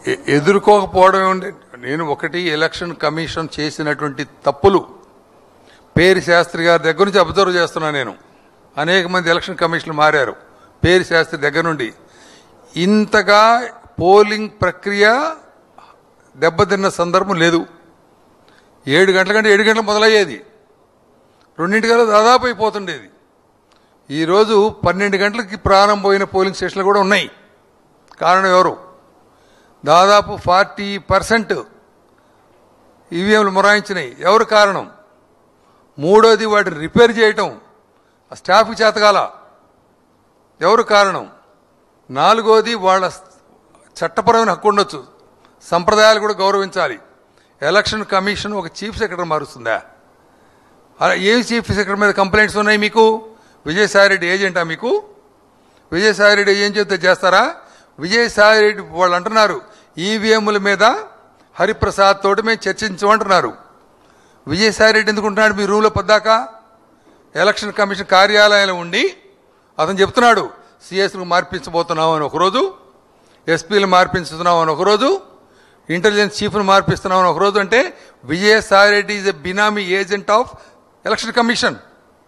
ఎ- ఎదుర్కోకపోవడం ఏముంది? నేను ఒకటి ఎలక్షన్ కమిషన్ చేసినటువంటి తప్పులు పేరు శాస్త్రి గారి దగ్గర నుంచి అబ్జర్వ్ చేస్తున్నా నేను అనేక మంది ఎలక్షన్ కమిషన్లు మారారు పేరు శాస్త్రి దగ్గర నుండి ఇంతగా పోలింగ్ ప్రక్రియ దెబ్బతిన్న సందర్భం లేదు ఏడు గంటల కంటే ఏడు గంటలు మొదలయ్యేది రెండింటికల్లా దాదాపు అయిపోతుండేది ఈరోజు పన్నెండు గంటలకి ప్రారంభమైన పోలింగ్ స్టేషన్లు కూడా ఉన్నాయి కారణం ఎవరు దాదాపు ఫార్టీ పర్సెంట్ ఈవీఎంలు మొరాయించినాయి ఎవరు కారణం మూడోది వాటిని రిపేర్ చేయటం ఆ స్టాఫ్కి చేతగాల ఎవరు కారణం నాలుగోది వాళ్ళ చట్టపరమైన హక్కు ఉండొచ్చు సంప్రదాయాలు కూడా గౌరవించాలి ఎలక్షన్ కమిషన్ ఒక చీఫ్ సెక్రటరీ మారుస్తుందా అలా ఏం చీఫ్ సెక్రటరీ మీద కంప్లైంట్స్ ఉన్నాయి మీకు విజయసాయిరెడ్డి ఏజెంటా మీకు విజయసాయిరెడ్డి ఏం చెప్తే చేస్తారా విజయసాయిరెడ్డి వాళ్ళు అంటున్నారు ఈవీఎంల మీద హరిప్రసాద్ తోటి మేము చర్చించమంటున్నారు విజయసాయిరెడ్డి ఎందుకుంటున్నాడు మీ రూమ్లో పొద్దాక ఎలక్షన్ కమిషన్ కార్యాలయంలో ఉండి అతను చెప్తున్నాడు సిఎస్ను మార్పించబోతున్నాం అని ఒకరోజు ఎస్పీలు మార్పించుతున్నాం అని ఒకరోజు ఇంటెలిజెన్స్ చీఫ్ను మార్పిస్తున్నాం అని ఒకరోజు అంటే Vijayasai Reddy is a benami agent of election commission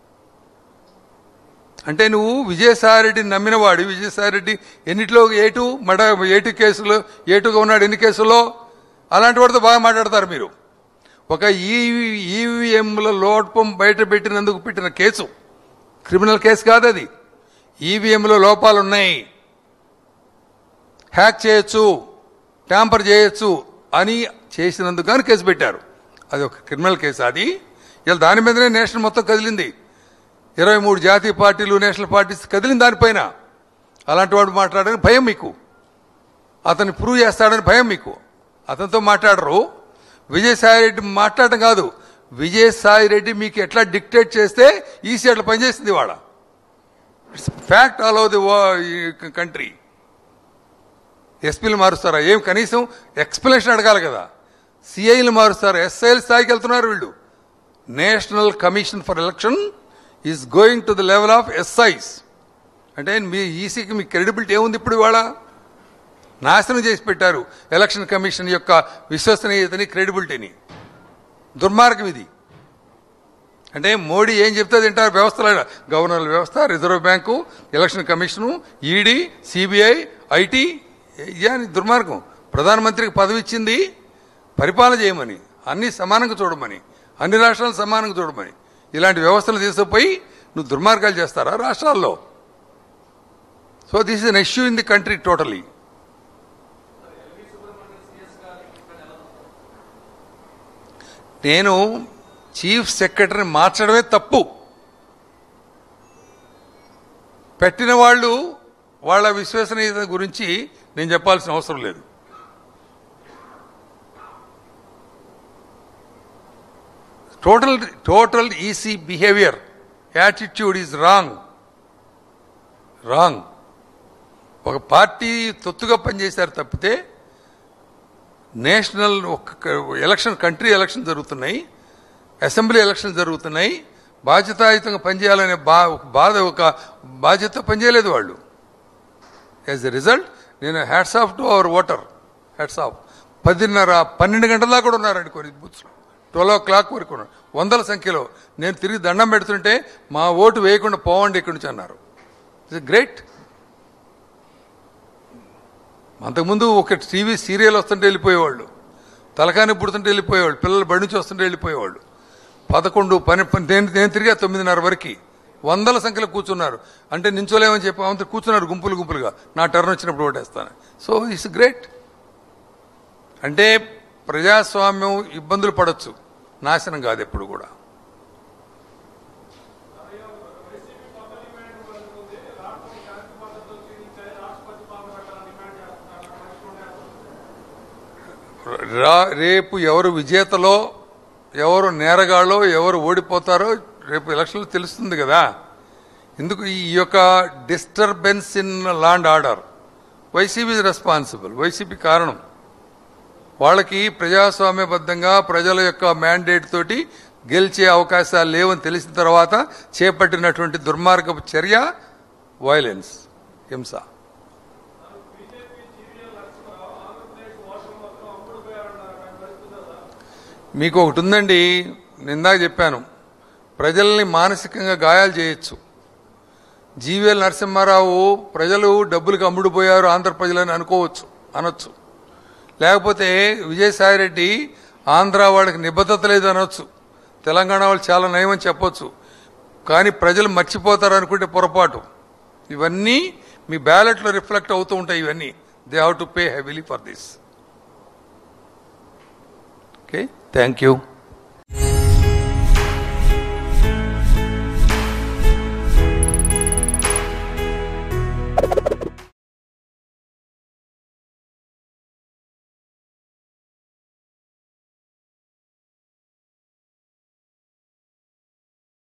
అంటే నువ్వు విజయసాయిరెడ్డిని నమ్మినవాడు విజయసాయిరెడ్డి ఎన్నిట్లో ఏటు మడ ఏటు కేసులు ఏటుగా ఉన్నాడు ఎన్ని కేసుల్లో అలాంటి వాడితో బాగా మాట్లాడతారు మీరు ఒక ఈవీ ఈవీఎంల లోపం బయట పెట్టినందుకు పెట్టిన కేసు క్రిమినల్ కేసు కాదు అది ఈవీఎంలో లోపాలు ఉన్నాయి హ్యాక్ చేయొచ్చు ట్యాంపర్ చేయొచ్చు అని చేసినందుకు కానీ కేసు పెట్టారు అది ఒక క్రిమినల్ కేసు అది ఇలా దాని మీదనే నేషన్ మొత్తం కదిలింది ఇరవై మూడు జాతీయ పార్టీలు నేషనల్ పార్టీస్ కదిలిన దానిపైన అలాంటి వాడు మాట్లాడని భయం మీకు అతన్ని ప్రూవ్ చేస్తాడని భయం మీకు అతనితో మాట్లాడరు విజయసాయిరెడ్డి మాట్లాడటం కాదు విజయసాయిరెడ్డి మీకు ఎట్లా డిక్టేట్ చేస్తే ఈసీ అట్లా పనిచేసింది వాడ it's fact all over the country ఎస్పీలు మారుస్తారా ఏం కనీసం ఎక్స్ప్లెనేషన్ అడగాలి కదా సిఐలు మారుస్తారు ఎస్ఐల స్థాయికి వెళ్తున్నారు వీళ్ళు national commission for election is going to the level of SIs అంటే మీ ఈసీకి మీ క్రెడిబిలిటీ ఏముంది ఇప్పుడు ఇవాళ నాశనం చేసి పెట్టారు ఎలక్షన్ కమిషన్ యొక్క విశ్వసనీయతని క్రెడిబిలిటీని దుర్మార్గం ఇది అంటే మోడీ ఏం చెప్తే తింటారు వ్యవస్థల గవర్నర్ వ్యవస్థ reserve bank election commission ED CBI IT ఇదే అని దుర్మార్గం ప్రధానమంత్రికి పదవి ఇచ్చింది పరిపాలన చేయమని అన్ని సమానంగా చూడమని అన్ని రాష్ట్రాలు సమానంగా చూడమని ఇలాంటి వ్యవస్థలు తీసుకుపోయి నువ్వు దుర్మార్గాలు చేస్తారా రాష్ట్రాల్లో so this is an issue in the country totally నేను చీఫ్ సెక్రటరీని మార్చడమే తప్పు పెట్టిన వాళ్ళు వాళ్ళ విశ్వసనీయత గురించి నేను చెప్పాల్సిన అవసరం లేదు total total EC behaviour attitude is wrong wrong ఒక పార్టీ తొత్తుగా పనిచేశారు తప్పితే నేషనల్ ఒక ఎలక్షన్ కంట్రీ ఎలక్షన్ జరుగుతున్నాయి అసెంబ్లీ ఎలక్షన్ జరుగుతున్నాయి బాధ్యతాయుతంగా పనిచేయాలనే బా ఒక బాధ ఒక బాధ్యత పనిచేయలేదు వాళ్ళు యాజ్ ఎ రిజల్ట్ నేను hats off to our voter hats off పదిన్నర పన్నెండు గంటల దాకా కూడా ఉన్నారండి కొన్ని బూత్స్లో ట్వెల్వ్ ఓ క్లాక్ వరకు ఉన్నారు వందల సంఖ్యలో నేను తిరిగి దండం పెడుతుంటే మా ఓటు వేయకుండా పోవండి ఇక్కడి నుంచి అన్నారు ఇట్స్ గ్రేట్ అంతకుముందు ఒక టీవీ సీరియల్ వస్తుంటే వెళ్ళిపోయేవాళ్ళు తలకాని పుడుతుంటే వెళ్ళిపోయేవాళ్ళు పిల్లలు బడి నుంచి వస్తుంటే వెళ్ళిపోయేవాళ్ళు పదకొండు పని పని- నేను నేను తిరిగా తొమ్మిదిన్నర వరకు వందల సంఖ్యలో కూర్చున్నారు అంటే నించోలేమని చెప్పి అంత కూర్చున్నారు గుంపులు గుంపులుగా నా టర్న్ వచ్చినప్పుడు ఓటేస్తాను సో ఇట్స్ గ్రేట్ అంటే ప్రజాస్వామ్యం ఇబ్బందులు పడవచ్చు నాశనం కాదు ఎప్పుడు కూడా రా- రేపు ఎవరు విజేతలో ఎవరు నేరగాళ్ళో ఎవరు ఓడిపోతారో రేపు ఎలక్షన్లో తెలుస్తుంది కదా ఎందుకు ఈ యొక్క disturbance in land order YCP responsible YCP కారణం వాళ్ళకి ప్రజాస్వామ్యబద్ధంగా ప్రజల యొక్క మ్యాండేట్ తోటి గెలిచే అవకాశాలు లేవని తెలిసిన తర్వాత చేపట్టినటువంటి దుర్మార్గపు చర్య వైలెన్స్ హింస మీకు ఒకటి ఉందండి నిందాక చెప్పాను ప్రజల్ని మానసికంగా గాయాలు చేయొచ్చు జీవీఎల్ నరసింహారావు ప్రజలు డబ్బులకు అమ్ముడుపోయారు ఆంధ్ర ప్రజలని అనుకోవచ్చు అనొచ్చు లేకపోతే విజయసాయిరెడ్డి ఆంధ్ర వాళ్ళకి నిబద్ధత లేదు అనొచ్చు తెలంగాణ వాళ్ళు చాలా నయమని చెప్పొచ్చు కానీ ప్రజలు మర్చిపోతారు అనుకుంటే పొరపాటు ఇవన్నీ మీ బ్యాలెట్లో రిఫ్లెక్ట్ అవుతూ ఉంటాయి ఇవన్నీ they have to pay heavily for this okay thank you